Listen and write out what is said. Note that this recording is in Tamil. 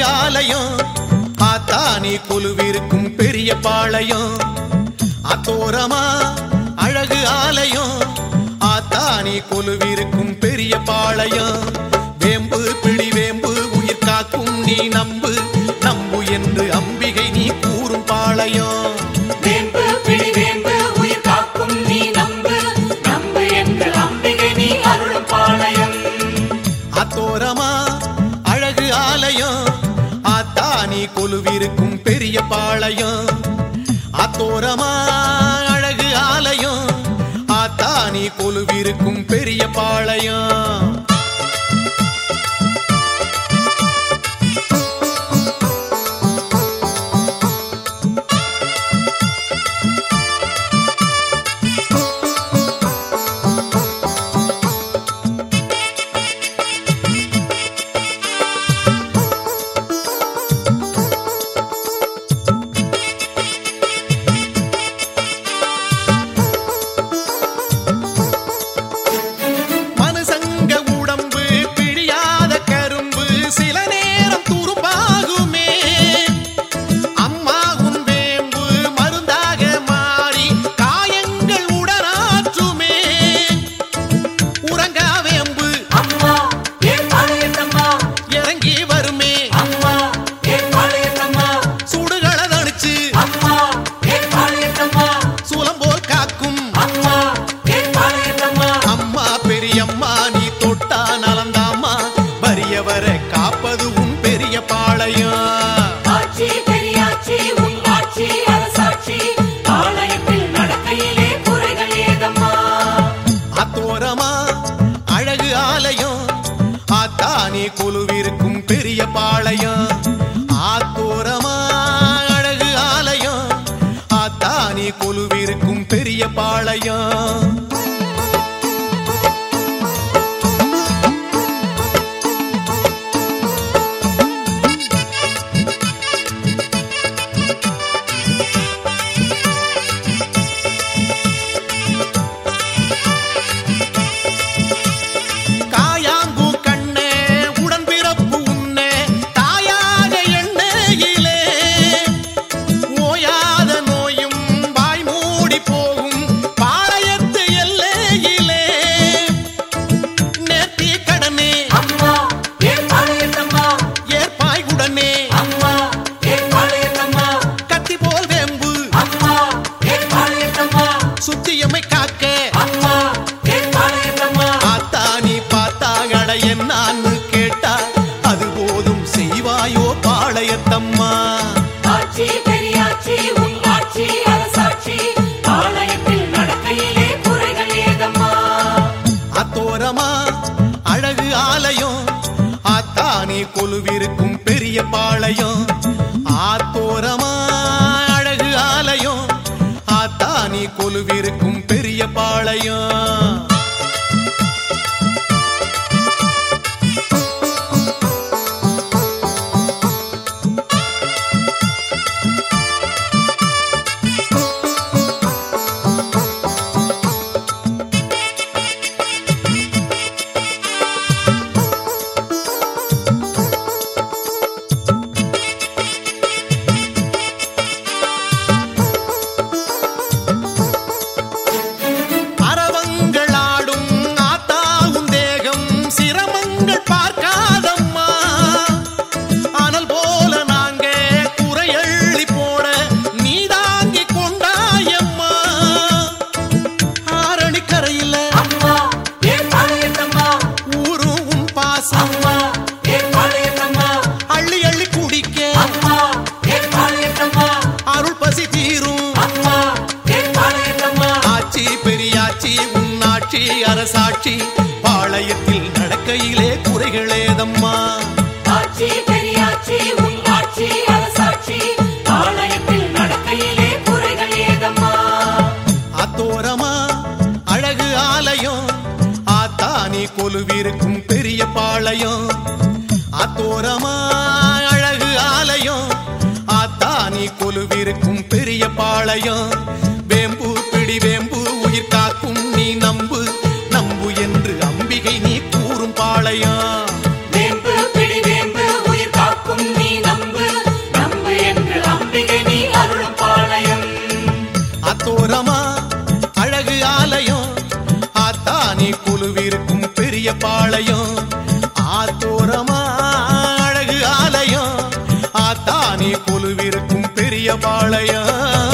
ஆலயம் ஆத்தானி கொலுவிருக்கும் பெரிய பாளையம் அத்தோரமா அழகு ஆலயம் ஆத்தானி கொலுவிருக்கும் பெரிய பாளையம் வேம்பு பிடி வேம்பு உயிர் காக்கும் நீ நம்பு நம்பு என்று அம்பிகை நீ கூறும் பாளையம் வேம்பு பிடி வேம்பு உயிர் காக்கும் நீ நம்பு நம்பு என்று அம்பிகை நீ அருளும் பாளையம் அத்தோரமா அழகு ஆலயம் ஆத்தானி கொலுவிருக்கும் பெரிய பாளையம் அத்தோரமா அழகு ஆலயம் ஆத்தானி கொலுவிருக்கும் பெரிய பாளையம் மனுசங்க உடம்பு பிழியாத கரும்பு சில நேரம் துரும்பாகுமே அம்மாவும் வேம்பு மருந்தாக மாறி காயங்கள் உடனாற்றுமே உறங்கா வேம்பு அம்மா ஏன் பாளையத்தம்மா இறங்கி வருமே அம்மா ஏன் பாளையத்தம்மா சுடுகளை தணிச்சு அம்மா ஏன் பாளையத்தம்மா சூலம் போல் காக்கும் அம்மா ஏன் பாளையத்தம்மா அம்மா பெரியம்மா நீ தொட்டா நலந்தாம்மா வறியவரை காப்பது உன் பெரிய பாளையம் ஆட்சி பெரியாட்சி உன் ஆட்சி அரசாட்சி பாளையத்தில் நடக்கையிலே குறைகள் ஏதம்மா அத்தோரமா அழகு ஆலயம் ஆத்தானி கொலுவிருக்கும் பெரிய பாளையம் ஆத்தோரமா அழகு ஆலயம் ஆத்தானி கொலுவிருக்கும் பெரிய பாளையம் காயாம்பூ கண்ணே உடன் பிறப்பு உன்னே தாயாக எண்ணெயிலே ஓயாத நோயும் வாய் மூடி போகும் பாளையத்து எல்லையிலே நேர்த்தி கடனே அம்மா ஏன் பாளையத்தம்மா ஏற்பாய் உடனே அம்மா ஏன் பாளையத்தம்மா கத்தி போல் வேம்பு அம்மா ஏன் பாளையத்தம்மா சுத்தியமை காக்க அம்மா ஏன் பாளையத்தம்மா ஆத்தானி பார்த்தாகட என்னான்னு கேட்டா அது போதும் செய்வாயோ பாளையத்தம்மா ஆட்சி பெரியாட்சி உன் ஆட்சி அரசாட்சி பாளையத்தில் நடக்கையிலே குறைகள் ஏதம்மா அத்தோரமா அழகு ஆலயம் ஆத்தானி கொலுவிருக்கும் பெரிய பாளையம் ஆத்தோரமா அழகு ஆலயம் ஆத்தானி கொலுவிருக்கும் பெரிய பாளையம் அரவங்களாடும் ஆத்தாவும் தேகம் சிரமங்கள் பார்க்காதம்மா அனல் போல நாங்க குறையள்ளி போட நீ தாங்கி கொண்டாயம்மா ஆரணி கரையில அம்மா ஏன் பாளையத்தம்மா ஊரும் உன் பாசம் அம்மா ஏன் பாளையத்தம்மா அள்ளி அள்ளி குடிக்க அம்மா ஏன் பாளையத்தம்மா அருள் பசி தீரும் அம்மா ஏன் பாளையத்தம்மா ஆட்சி பெரியாட்சி உன்னாட்சி அரசாட்சி பாளையத்தில் நடக்கையிலே குறைகளேதம்மா ஆட்சி பெரியாட்சி உன் ஆட்சி அரசாட்சி பாளையத்தில் நடக்கையிலே குறைகள் ஏதம்மா அத்தோரமா அழகு ஆலயம் ஆத்தானி கொலுவிருக்கும் பெரிய பாளையம் அத்தோரமா அழகு ஆலயம் ஆத்தானி கொலுவிருக்கும் பெரிய பாளையம் வேம்பு பிடி வேம்பு உயிர் காக்கும் நீ நம்பு நம்பு என்று அம்பிகை நீ கூறும் பாளையம் வேம்பு பிடி வேம்பு உயிர் காக்கும் நீ பாளையம் ஆத்தோரமா அழகு ஆலயம் ஆத்தானி கொலுவிருக்கும் பெரிய பாளையம்